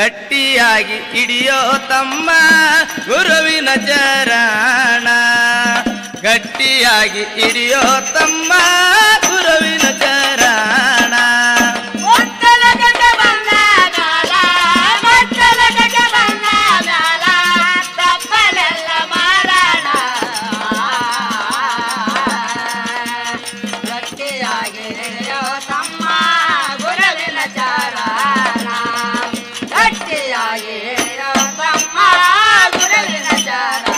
ಗಟ್ಟಿಯಾಗಿ ಹಿಡಿಯೋ ತಮ್ಮ ಗುರುವಿನ ಚರಣ ಗಟ್ಟಿಯಾಗಿ ಹಿಡಿಯೋ ತಮ್ಮ ಗುರುವಿನ ಚರಣ ಒತ್ತಲಗಕ್ಕೆ ಬಂದಾಗಲ, ಒತ್ತಲಗಕ್ಕೆ ಬಂದಾಗಲ, ತಪ್ಪಲೆಲ್ಲ ಮಾರಾಣ. ಗಟ್ಟಿಯಾಗಿ ಹಿಡಿಯೋ ತಮ್ಮ ಗುರುವಿನ ಚರಣ. ಗಟ್ಟಿಯಾಗಿ ಹಿಡಿಯೋ ತಮ್ಮ ಗುರುವಿನ ಚರಣ.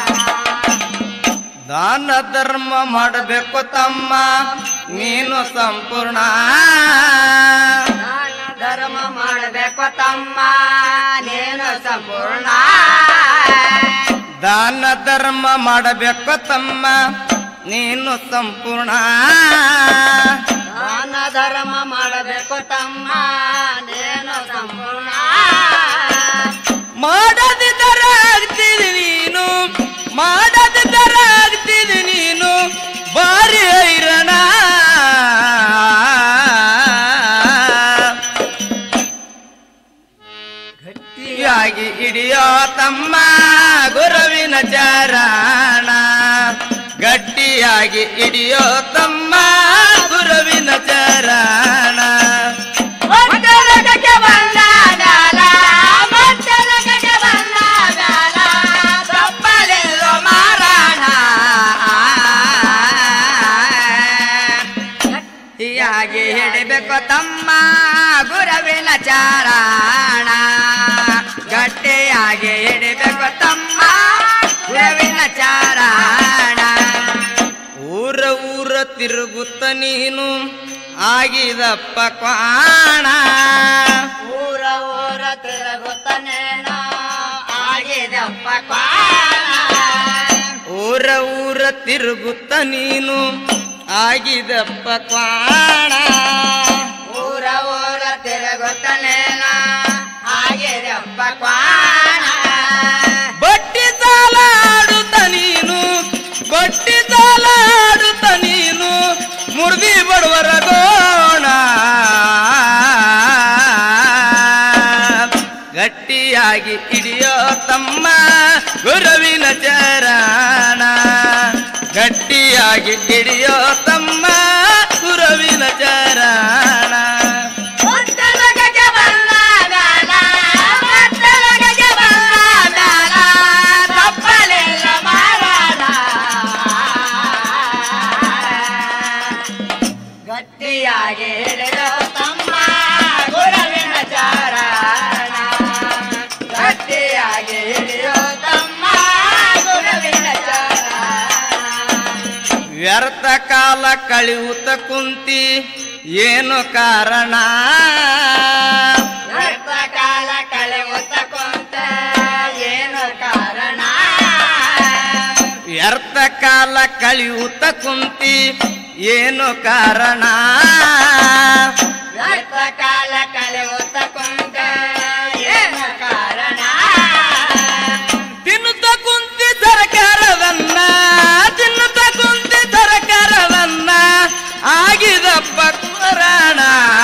ದಾನ ಧರ್ಮ ಮಾಡಬೇಕು ತಮ್ಮ ನೀನು ಸಂಪೂರ್ಣ ದಾನ ಧರ್ಮ ಮಾಡಬೇಕು ತಮ್ಮ ನೀನು ಸಂಪೂರ್ಣ ದಾನ ಧರ್ಮ ಮಾಡಬೇಕು ತಮ್ಮ ನೀನು ಸಂಪೂರ್ಣ ದಾನ ಧರ್ಮ ಮಾಡಬೇಕು ತಮ್ಮ ನೀನು ಸಂಪೂರ್ಣ ಮಾಡದಿದ್ದರೆ ಆಗ್ತಿದೆ ನೀನು ಮಾಡದಿದ್ದರೆ ಆಗ್ತಿದೆ ನೀನು ಬಾರಿ ಐರಣ ಗಟ್ಟಿಯಾಗಿ ಹಿಡಿಯೋ ತಮ್ಮ ಗುರುವಿನ ಚರಣ ಗಟ್ಟಿಯಾಗಿ ಹಿಡಿಯೋ ತಮ್ಮ ಗುರುವಿನ ಚರಣ ಒತ್ತಡಕ್ಕೆ ಬಂದಾಗಲ, ಒತ್ತಡಕ್ಕೆ ಬಂದಾಗಲ, ತಪ್ಪಲೆಲ್ಲೋ ಮಾರಾಣ. ಗಟ್ಟಿಯಾಗಿ ಹಿಡಿಬೇಕು ತಮ್ಮ ಗುರುವಿನ ಚಾರಣ ಗಟ್ಟಿಯಾಗಿ ಹಿಡಿಬೇಕು ತಮ್ಮ ಗುರುವಿನ ಚಾರಣ ಊರ ಊರ ತಿರುಗುತ್ತ ನೀನು ಆಗಿದಪ್ಪ ಕ್ವಾಣ ಊರ ಊರ ತಿರುಗುತ್ತನೇನೋ ಆಗಿದಪ್ಪ ಕ್ವಾಣ. ಊರ ಊರ ತಿರುಗುತ್ತ ನೀನು ಆಗಿದಪ್ಪ ಕ್ವಾಣ ಊರ ಊರ ತಿರುಗುತ್ತನೇನ ಆಗಿದಪ್ಪ ಕ್ವಾಣ. ಬಟ್ಟಿ ಸಾಲ ಆಡುತ್ತ ನೀನು ಬಟ್ಟಿ ಸಾಲ ಆಡುತ್ತ ನೀನು ಮುರ್ದಿ ಬಡವರ ಗೋಣ ಗಟ್ಟಿಯಾಗಿ ಹಿಡಿಯೋ ತಮ್ಮ ಗುರುವಿನ ಚರಣ ಗಟ್ಟಿಯಾಗಿ ಹಿಡಿಯೋ ತಮ್ಮ ಗುರುವಿನ ಚರಣ ಒತ್ತಡಕ್ಕೆ ಬಂದಾಗಲ, ಒತ್ತಡಕ್ಕೆ ಬಂದಾಗಲ, ತಪ್ಪಲೆಲ್ಲ ಮಾರಾಣ. ಗಟ್ಟಿಯಾಗಿ ಹಿಡಿದು ತಮ್ಮ ಗುರುವಿನ ಚರಣ ಗಟ್ಟಿಯಾಗಿ ಹಿಡಿಯೋ ತಮ್ಮ ಗುರುವಿನ ಚರಣ ವ್ಯರ್ಥ ಕಾಲ ಕಳೆಯುತ್ತ ಕುಂತಿ ಏನು ಕಾರಣ ವ್ಯರ್ಥ ಕಾಲ ಕಳೆಯುತ್ತ ಕುಂತ ಏನು ಕಾರಣ ವ್ಯರ್ಥ ಕಾಲ ಕಳೆಯುತ್ತ ಕುಂತಿ ಏನು ಕಾರಣ ವ್ಯರ್ಥ ಕಾಲ ಕಳೆಯುತ್ತ ಕುಂತ ಏನು ಕಾರಣ ತಿನ್ನುತ್ತ ಕುಂತಿ ಸರ್ಕಾರವನ್ನ ತಿನ್ನುತ್ತ ಕುಂತಿ ಸರ್ಕಾರವನ್ನ ಆಗಿದಪ್ಪ ಕುರಾಣ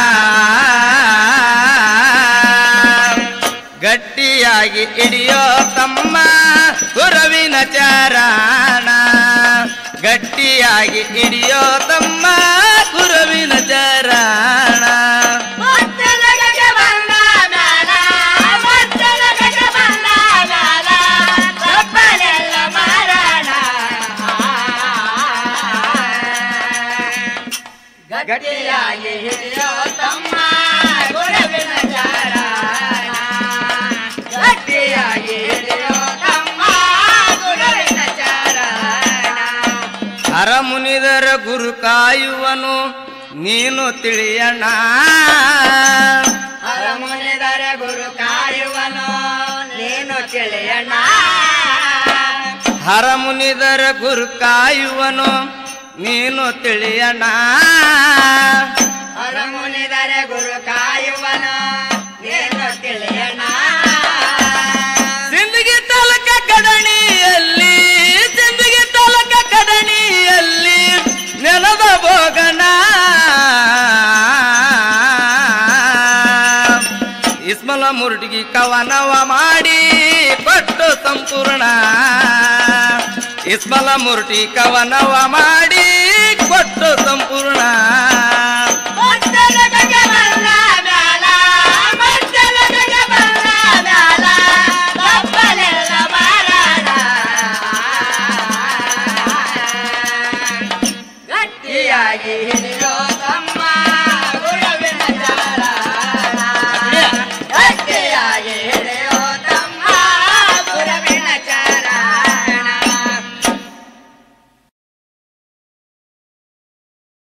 ಗಟ್ಟಿಯಾಗಿ ಹಿಡಿಯೋ ತಮ್ಮ ಗುರುವಿನ ಚಾರಣ ಗಟ್ಟಿಯಾಗಿ ಹಿಡಿಯೋ ತಮ್ಮ ಗುರುವಿನ ಚರಣ ಒತ್ತಡಕ್ಕೆ ಬಂದ ಮ್ಯಾಲ, ಒತ್ತಡಕ್ಕೆ ಬಂದ ಮ್ಯಾಲ, ತಪ್ಪಲೆಲ್ಲ ಮಾರಾಣ. ಗಟ್ಟಿಯಾಗಿ ಹಿಡಿಯೋ ತಮ್ಮ ಗುರುವಿನ ಚರಣ. ಗಟ್ಟಿಯಾಗಿ ಹಿಡಿಯೋ ತಮ್ಮ ಗುರುವಿನ ಚರಣ. ಹರಮುನಿದರ ಗುರು ಕಾಯುವನು ನೀನು ತಿಳಿಯಣ ಹರಮುನಿದರೆ ಗುರು ಕಾಯುವನು ನೀನು ತಿಳಿಯಣ್ಣ ಹರಮುನಿದರ ಗುರು ಕಾಯುವನು ನೀನು ತಿಳಿಯಣ ಹರಮುನಿದರೆ ಗುರು ಕಾಯುವನು ನೀನು ತಿಳಿಯಣ್ಣ ಸಿಂದಗಿ ತಾಲೂಕ ಕಡಣಿಯಲ್ಲಿ ಸಿಂದಗಿ ತಾಲೂಕ ಕಡಣಿಯಲ್ಲಿ ನೆಲದ ಭೋಗನ ಇಸ್ಮಲ ಮುರುಟಿಗಿ ಕವನವ ಮಾಡಿ ಕೊಟ್ಟು ಸಂಪೂರ್ಣ ಇಸ್ಮಲ ಮುರುಟಿ ಕವನವ ಮಾಡಿ ಕೊಟ್ಟು ಸಂಪೂರ್ಣ